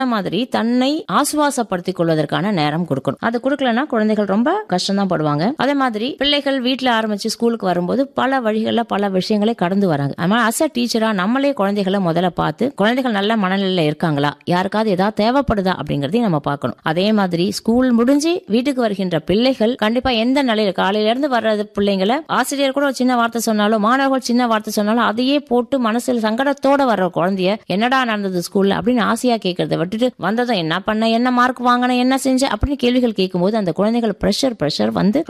மாதிரி தன்னை ஆசுவாசப்படுத்திக் கொள்வதற்கான நேரம் கொடுக்கணும் அது கொடுக்கலன்னா குழந்தைகள் ரொம்ப கஷ்டம் தான் படுவாங்க அதே மாதிரி பிள்ளைகள் வீட்ல ஆரம்பிச்சு ஸ்கூலுக்கு வரும்போது பல வழிகளில் பல விஷயங்களை கடந்து வராங்க அதனால அஸ் அ டீச்சரா நம்மளே குழந்தைகளை முதல்ல பார்த்து குழந்தைகள் நல்ல மனநிலையில இருக்காங்களா யாருக்காவது ஏதாவது தேவைப்படுதா அப்படிங்கறதையும் நம்ம பார்க்கணும் அதே மாதிரி ஸ்கூல் முடிஞ்சு வீட்டுக்கு வருகின்ற பிள்ளைகள் கண்டிப்பா எந்த நிலையில காலையில இருந்து வர்றது பிள்ளைங்களை ஆசிரியர் கூட ஒரு சின்ன வார்த்தை சொன்னாலும் மாணவர்கள் சின்ன வார்த்தை சொன்னாலும் அதையே போட்டு மனசுல சங்கடத்தோட வர்ற குழந்தைய என்னடா நடந்தது ஸ்கூல்ல அப்படின்னு ஆசையா கேட்கறத விட்டுட்டு வந்ததும் என்ன பண்ண என்ன மார்க் வாங்கின என்ன செஞ்ச அப்படின்னு கேள்விகள் கேட்கும்போது அந்த குழந்தைகள் ப்ரெஷர் ப்ரெஷர் வந்து